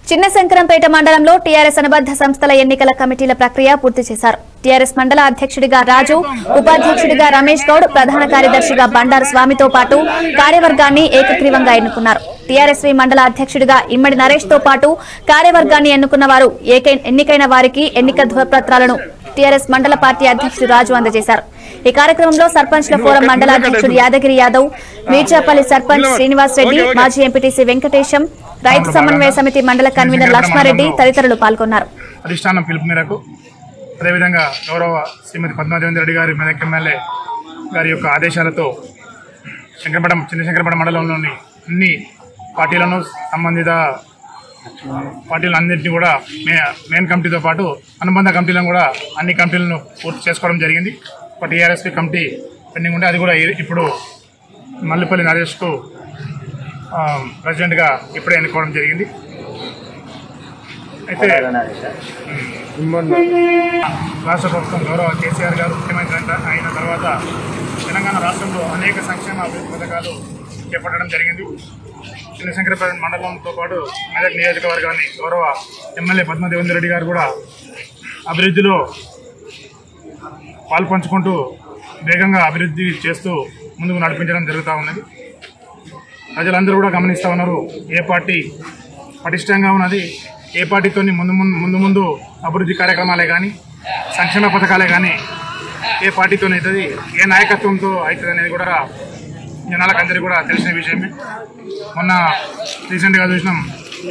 చిన్న శంకరంపేట మండలంలో టీఆర్ఎస్ అనుబంధ సంస్థల ఎన్నికల కమిటీల ప్రక్రియ పూర్తి చేశారు టీఆర్ఎస్ మండల అధ్యక్షుడిగా రాజు ఉపాధ్యక్షుడిగా రమేష్ గౌడ్ ప్రధాన కార్యదర్శిగా బండారు స్వామితో పాటు కార్యవర్గాన్ని ఏకగ్రీవంగా ఎన్నుకున్నారు టీఆర్ఎస్వి మండల అధ్యక్షుడిగా ఇమ్మడి నరేష్ తో పాటు కార్యవర్గాన్ని ఎన్నుకున్న వారు ఏకై- ఎన్నికైన వారికి ఎన్నిక ధ్రువపత్రాలను టీఆర్ఎస్ మండల పార్టీ అధ్యక్షుడు రాజు అందజేశారు ఈ కార్యక్రమంలో సర్పంచ్ల ఫోరం మండల అధ్యక్షుడు యాదగిరి యాదవ్ మీర్జాపల్లి సర్పంచ్ శ్రీనివాస్ రెడ్డి మాజీ ఎంపీటీసీ వెంకటేశం రైతు సమన్వయ సమితి మండల కన్వీనర్ లక్ష్మారెడ్డి తదితరులు పాల్గొన్నారు అధిష్టానం పిలుపు మేరకు అదేవిధంగా గౌరవ శ్రీమతి పద్మాదేవేంద్ర రెడ్డి గారి మెదక్ ఎమ్మెల్యే గారి యొక్క ఆదేశాలతో శంకరపడం చిన్న శంకరపడం మండలంలోని అన్ని పార్టీలను సంబంధిత పార్టీలన్నింటినీ కూడా మే మెయిన్ కమిటీతో పాటు అనుబంధ కమిటీలను కూడా అన్ని కమిటీలను పూర్తి చేసుకోవడం జరిగింది ఒక టీఆర్ఎస్పీ కమిటీ పెండింగ్ ఉంటే అది కూడా ఈ- ఇప్పుడు మల్లిపల్లి నరేష్కు ఆ, ప్రెసిడెంట్గా ఇప్పుడే ఎన్నుకోవడం జరిగింది అయితే రాష్ట్ర ప్రభుత్వం గౌరవ కేసీఆర్ గారు ముఖ్యమంత్రి అంట- అయిన తర్వాత తెలంగాణ రాష్ట్రంలో అనేక సంక్షేమ అభివృద్ధి పథకాలు చేపట్టడం జరిగింది చిన్నశంకరపేట మండలంతో పాటు మెదక్ నియోజకవర్గాన్ని గౌరవ ఎమ్మెల్యే పద్మదేవేంద్ర రెడ్డి గారు కూడా అభివృద్ధిలో పాల్పంచుకుంటూ వేగంగా అభివృద్ధి చేస్తూ ముందుకు నడిపించడం జరుగుతూ ఉన్నది ప్రజలందరూ కూడా గమనిస్తూ ఉన్నారు ఏ పార్టీ పటిష్టంగా ఉన్నది ఏ పార్టీతో ముందు ముందు ముందు ముందు అభివృద్ధి కార్యక్రమాలే కానీ సంక్షేమ పథకాలే కానీ ఏ పార్టీతో అవుతుంది ఏ నాయకత్వంతో అవుతుంది అనేది కూడా జనాలకు అందరికీ కూడా తెలిసిన విషయమే మొన్న రీసెంట్గా చూసినాం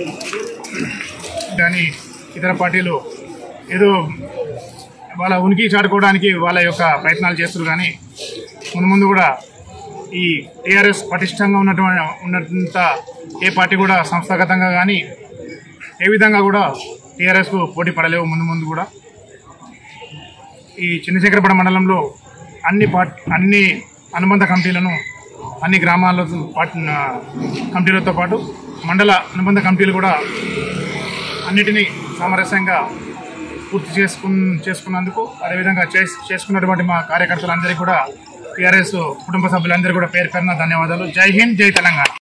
కానీ ఇతర పార్టీలు ఏదో వాళ్ళ ఉనికి చాటుకోవడానికి వాళ్ళ యొక్క ప్రయత్నాలు చేస్తున్నారు కానీ ముందు ముందు కూడా ఈ టీఆర్ఎస్ పటిష్టంగా ఉన్నటువంటి ఉన్నంత ఏ పార్టీ కూడా సంస్థాగతంగా కానీ ఏ విధంగా కూడా టీఆర్ఎస్కు పోటీ పడలేవు ముందు ముందు కూడా ఈ చిన్నశంకరపడ మండలంలో అన్ని పార్టీ అన్ని అనుబంధ కమిటీలను అన్ని గ్రామాల పార్టీ కమిటీలతో పాటు మండల అనుబంధ కమిటీలు కూడా అన్నిటినీ సామరస్యంగా పూర్తి చేసుకు చేసుకున్నందుకు అదేవిధంగా చేస్ చేసుకున్నటువంటి మా కార్యకర్తలందరికీ కూడా టీఆర్ఎస్ కుటుంబ సభ్యులందరికీ కూడా పేరు పేరున ధన్యవాదాలు జై హింద్ జై తెలంగాణ